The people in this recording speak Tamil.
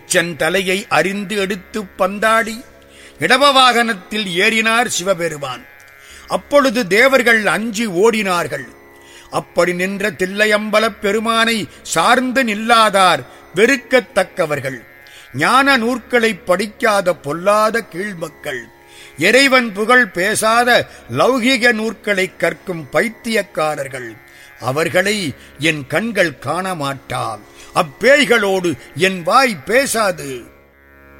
எச்சன் தலையை அறிந்து எடுத்து பந்தாடி இடவ வாகனத்தில் ஏறினார் சிவபெருமான் அப்பொழுது தேவர்கள் அஞ்சி ஓடினார்கள் அப்படி நின்ற தில்லையம்பலப் பெருமானை சார்ந்து நில்லாதார் வெறுக்கத்தக்கவர்கள் ஞான நூற்களை படிக்காத பொல்லாத கீழ்மக்கள் இறைவன் புகழ் பேசாத லௌகிக நூற்களை கற்கும் பைத்தியக்காரர்கள் அவர்களை என் கண்கள் காண மாட்டா அப்பேய்களோடு என் வாய் பேசாது